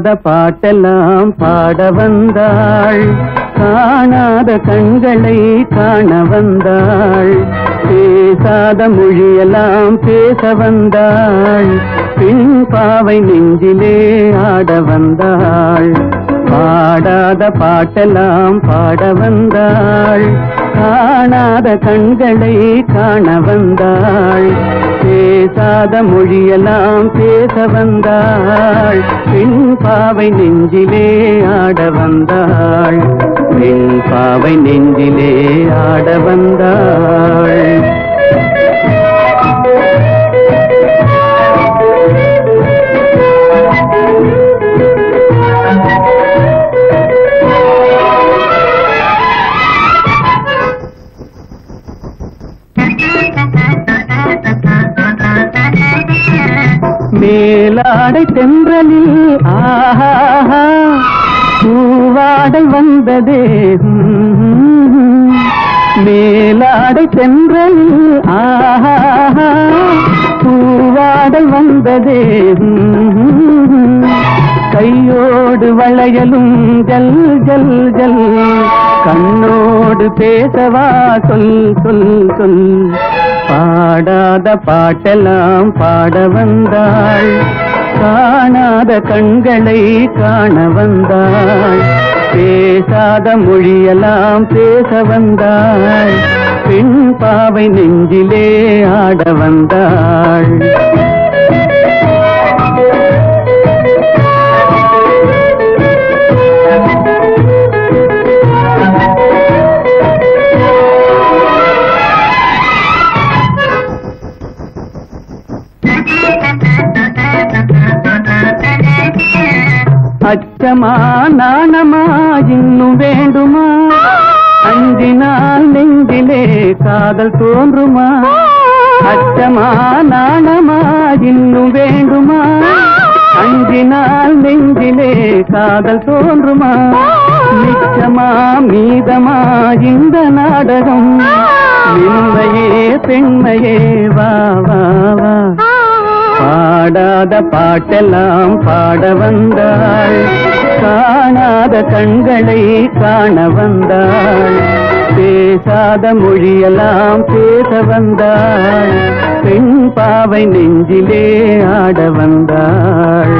பாடாத பாட்டெல்லாம் பாட வந்தாள் காணாத கண்களை காண வந்தாள் பேசாத மொழியெல்லாம் பேச வந்தாள் பின் பாவை நெஞ்சிலே ஆட வந்தாள் பாடாத பாட்டெல்லாம் பாட வந்தாள் காணாத கண்களை காண வந்தாள் பேசாத மொழியெல்லாம் பேச வந்தாள் பெண் பாவை நெஞ்சிலே ஆட வந்தாள் பெண் பாவை நெஞ்சிலே ஆட வந்தாள் மேலாடை தென்றலில் ஆஹா பூவாடை வந்ததே ம். மேலாடை தென்றலில் ஆஹா பூவாடை வந்ததே ம். கையோடு வளையலும் ஜல் ஜல் ஜல் கண்ணோடு பேசவா சொல் சொல் சொல் பாடாத பாட்டெல்லாம் பாட வந்தாள் காணாத கண்களை காண வந்தாள் பேசாத மொழியெல்லாம் பேச வந்தாள் பெண் பாவை நெஞ்சிலே ஆட வந்தாள் அச்சமா நாணமா இன்னும் வேண்டுமா அஞ்சினால் நெஞ்சிலே காதல் தோன்றுமா அச்சமா நாணமா இன்னும் வேண்டுமா அஞ்சினால் நெஞ்சிலே காதல் தோன்றுமா நிச்சமா மீதமா இந்த நாடகம் உண்மையே பெண்மையே வா வா வா பாடாத பாட்டெல்லாம் பாட வந்தாள் காணாத கண்களை காண வந்தாள் பேசாத மொழியெல்லாம் பேச வந்தாள் பெண் பாவை நெஞ்சிலே ஆட வந்தாள்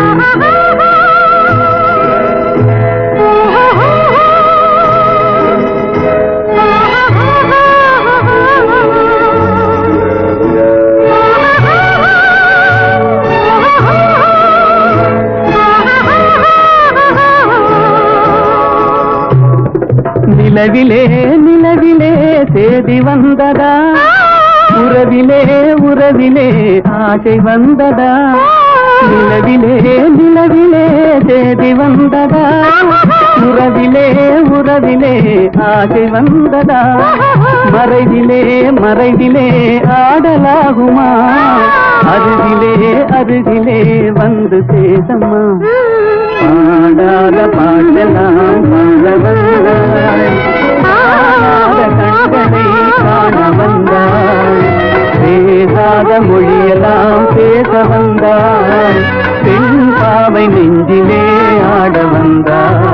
நிலவிலே நிலவிலே தேடி வந்ததா உறவிலே உறவிலே ஆசை வந்ததா நிலவிலே நிலவிலே தேடி வந்ததா உறவிலே உறவிலே ஆசை வந்ததா மறைவிலே மறைவிலே ஆடலாகுமா அருகிலே அருகிலே வந்து பேசம்மா பாடாத பாட்டெல்லாம் பாட வந்தாள் பாடாத கண்களை காண வந்தாள் பேசாத மொழியெல்லாம் பேச வந்தாள் பெண் பாவை நெஞ்சிலே ஆட வந்தாள்